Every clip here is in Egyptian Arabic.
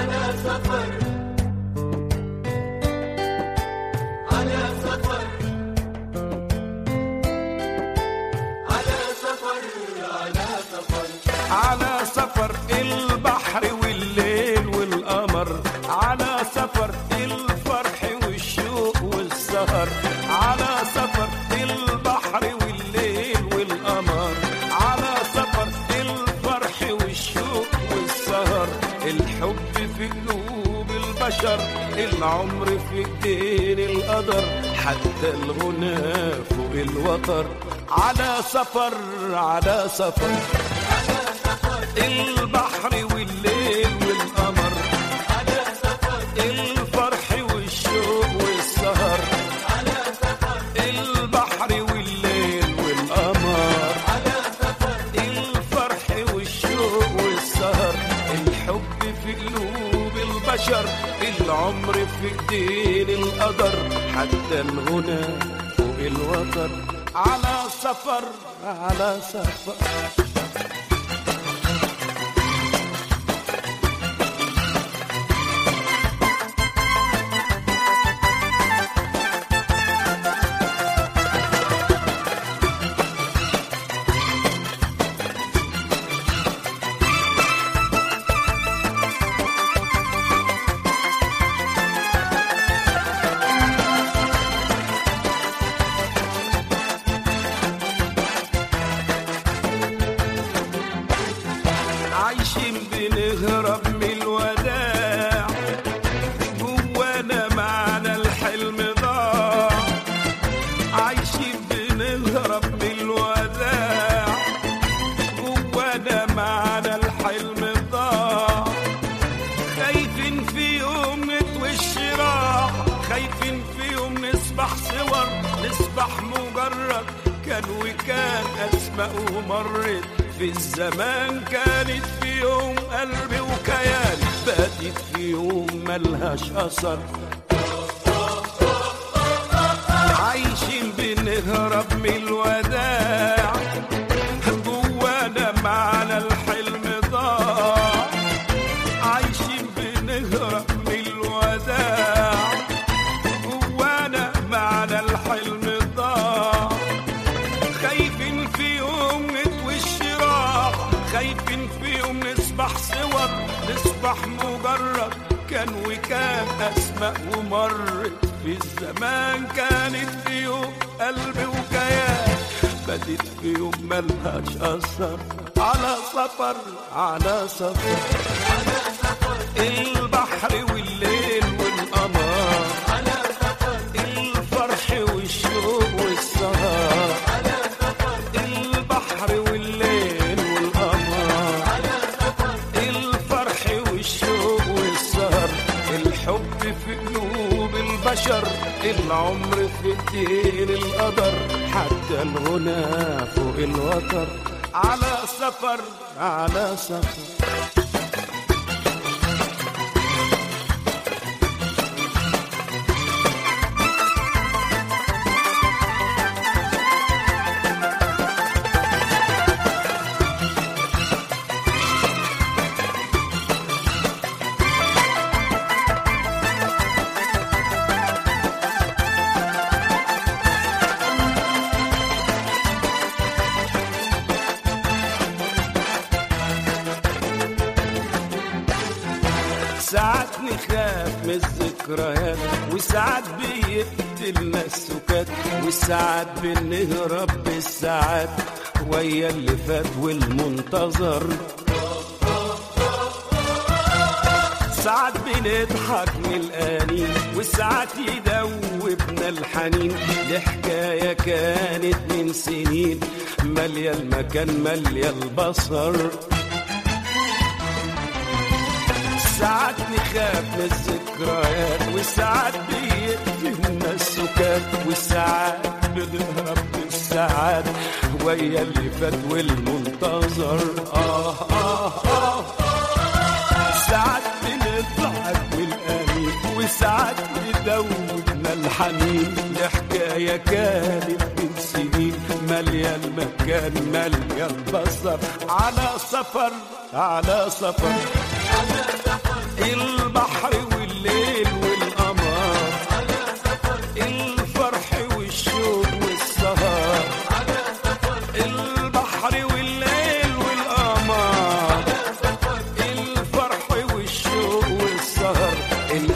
على سفر على سفر على سفر على سفر على سفر البحر والليل والقمر على سفر الفرح والشوق والسهر على سفر البحر والليل والقمر على سفر الفرح والشوق والسهر الحب في قلوب البشر العمر في ايدين القدر حتى الغنى فوق الوتر على سفر على سفر البحر والليل والقمر على سفر الفرح والشوق والسهر على سفر البحر والليل والقمر على سفر الفرح والشوق والسهر الحب في قلوب البشر العمر في ايدين القدر حتى الغنى فوق الوتر على سفر على سفر عايشين بنهرب من الوداع جوانا معنا الحلم ضاع عايشين بنهرب من الوداع جوانا معنا الحلم ضاع خايفين في يوم نتوي الشراع خايفين في يوم نسبح صور نسبح مجرد كان وكان أسماء ومرت في الزمان كانت في يوم قلبي وكيان باتت في يوم ملهاش أثر عايشين بنهرب من الوداع جوانا معنا الحلم ضاع عايشين بنهرب من الوداع جوانا معنا الحلم ضاع خايفين في يوم نتوي الشراع خايفين في يوم نسبح صور نسبح مجرد كان وكان أسماء ومرت في الزمان كانت في يوم قلبي وكيان بدت في يوم ملهاش أثر على سفر على سفر البحر والليل والقمر على سفر الفرح والشوق والسهر على سفر البحر والليل والقمر على سفر الفرح والشوق والسهر الحب في قلوب البشر العمر في ايدين القدر حتى الغنى فوق الوتر على سفر على سفر ساعات نخاف من الذكريات وساعات بيقتلنا السكات وساعات بنهرب بالساعات ويا اللي فات والمنتظر ساعات بنضحك من الآنين وساعات يدوبنا الحنين لحكاية كانت من سنين مالية المكان مالية البصر ساعات نخاف من الذكريات وساعات بيقتلنا السكات وساعات بنهرب بالساعات ويا اللي فات والمنتظر آه آه آه ساعات بنضحك بالآمين وساعات يدوبنا الحنين لحكاية كانت من سنين مالية المكان مالية البصر على سفر على سفر على سفر البحر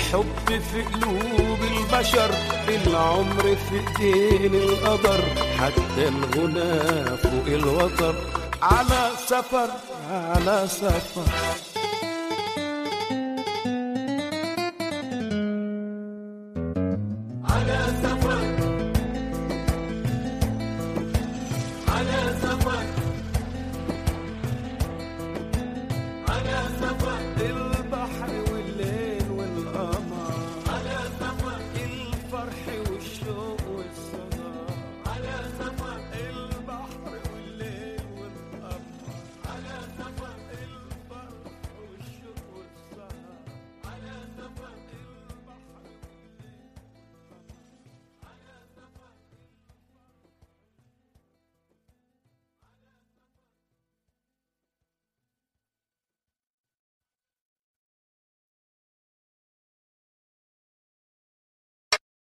الحب في قلوب البشر العمر في ايدين القدر حتى الغنى فوق الوتر على سفر على سفر